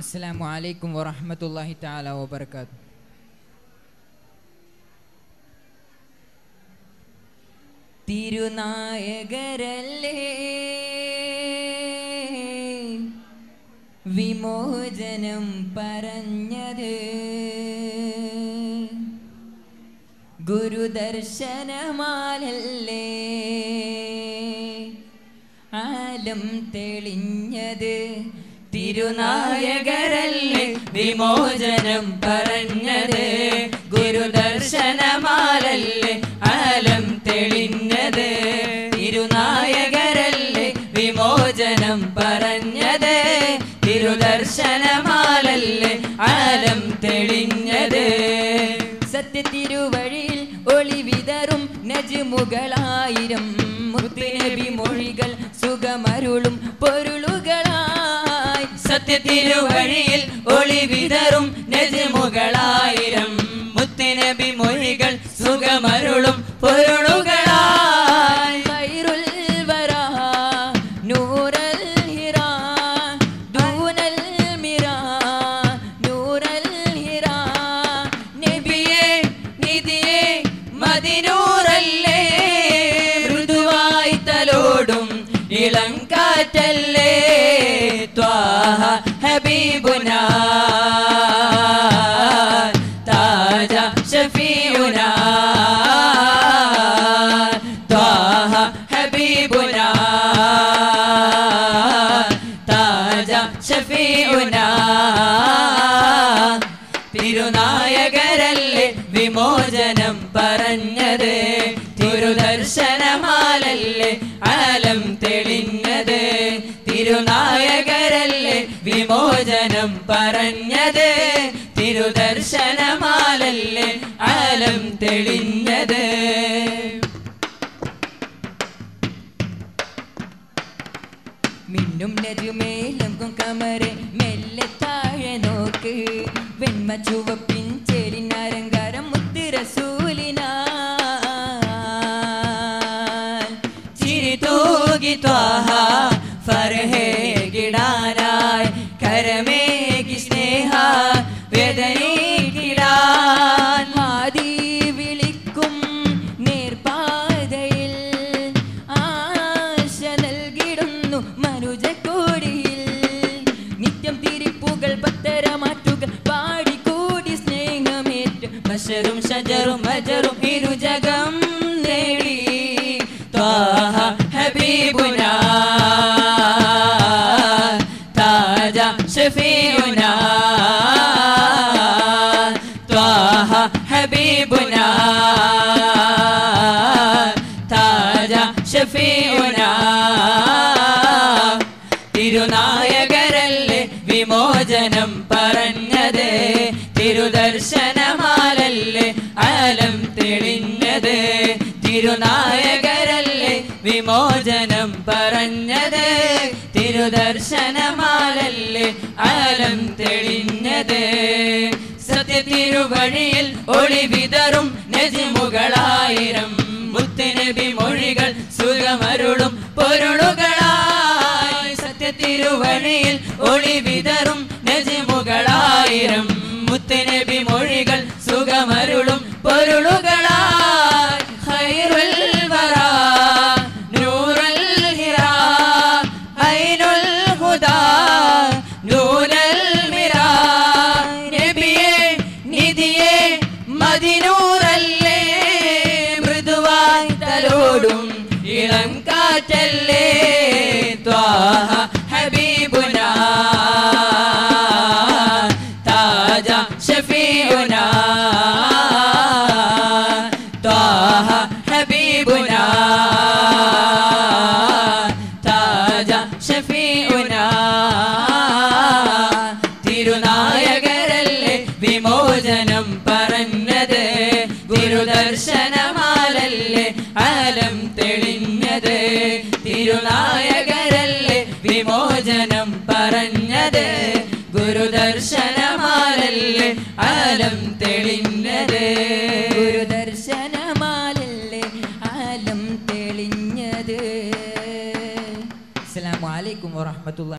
അസ്സലാമു അലൈക്കും വറഹ്മത്തുള്ളാഹി തആല വബറകാത്ത് തിരുനായകരല്ലേ വിമോചനം പറഞ്ഞത് ഗുരുദർശനമാലല്ലേ ആലം തെളിഞ്ഞത് തിരുനായകരല്ലേ വിമോചനം പറഞ്ഞത് ഗുരുദർശനമാലല്ലേ ആലം തെളിഞ്ഞത് തിരുനായകരല്ലേ വിമോചനം പറഞ്ഞത് തിരുദർശനമാലല്ലേ ആലം തെളിഞ്ഞത് സത്യത്തിരുവഴിയിൽ ഒളി വിതറും നജുമുകളായിരം മുത്തുനബി മൊഴികൾ സുഖമരുളും പൊരുളുകളായി സത്യത്തിരുവഴിയിൽ ഒളി വിതറും നജമുകളായിരം മുത്തുനബി മൊഴികൾ സുഖമരുളും പൊരുളുകളായി ഖൈറുൽ വരാ നൂറൽ ഹിറാ ദൂനൽ മിറാ നൂറൽ ഹിറാ നബിയെ നിധിയെ മദിനൂറല്ലേ മൃദുവായി തലോടും ഇളം കാറ്റല്ലേ ത്വാഹ ഹബീബുന താജ ഷഫീഉന ത്വാഹ ഹബീബുന താജ ഷഫീഉന തിരുനായകരല്ലേ വിമോചനം പറഞ്ഞത് തിരുദർശനമാലല്ലേ ആലം തെളിഞ്ഞത് തിരുനായകരല്ലേ വിമോചനം പറഞ്ഞത് തിരുദർശനമാലല്ലേ ആലം തെളിഞ്ഞത് മിന്നും നജുമേലങ്കും കമറെ മെല്ലെ താഴെ നോക്ക് വെണ്മ ചുവപ്പിൻ ചേരിനരങ്കാരം മുത്ത് റസൂലിനാ ചിരി തൂകി ത്വാഹ ഫർഹേ കിടാനായി കരമേകി സ്നേഹ വേദനീകിടാൻ ആദി വിളിക്കും നേർപാതയിൽ ആശ നൽകിടുന്നു മനുജക്കോടിയിൽ നിത്യം തിരിപ്പുകൾ പത്തരമാറ്റുകൾ പാടിക്കൂടി സ്നേഹമേറ്റ് ബഷറും ഷജറും മജറും ഇരുജകം നേടി ത്വാഹ ഹബീബുന താജ ഷഫീഉന ത്വാഹ ഹബീബുന താജ ഷഫീഉന തിരുനായകരല്ലേ വിമോചനം പറഞ്ഞത് തിരുദർശനമാലല്ലേ ആലം തെളിഞ്ഞത് തിരുനായകരല്ലേ വിമോചനം പറഞ്ഞത് തിരുദർശനമാലല്ലേ ആലം തെളിഞ്ഞത് സത്യത്തിരുവഴിയിൽ ഒളി വിതറും നജിമുകളായിരം മുത്തുനബി മൊഴികൾ സുഖമരുളും പൊരുളുകളായി സത്യത്തിരുവഴിയിൽ ഒളി വിതറും നജിമുകളായിരം മുത്തുനബി മൊഴികൾ സുഖമരുളും പൊരുളുകളായി ഖൈറുൽ വറാ നൂറുൽ ഹിറാ ഐനുൽ ഹുദാ നൂനൽ മിറാ നബിയെ നിധിയെ മദിനൂറല്ലേ മൃദുവായി തലോടും ഇളം കാറ്റല്ലേ ത്വാഹ ഹബീബുന താജ ഷഫീഉന ത്വാഹ ഹബീബുന താജ ഷഫീഉന തിരുനായകരല്ലേ വിമോചനം പറഞ്ഞത് ഗുരുദർശനമാലല്ലേ ആലം തെളിഞ്ഞത് തിരുനായകരല്ലേ വിമോചനം പറഞ്ഞത് ഗുരുദർശനമാലല്ലേ ആലം തെളിഞ്ഞത് ഗുരുദർശനമാലല്ലേ ആലം തെളിഞ്ഞത് അസ്സലാമു അലൈക്കും വറഹ്മത്തുള്ളാഹി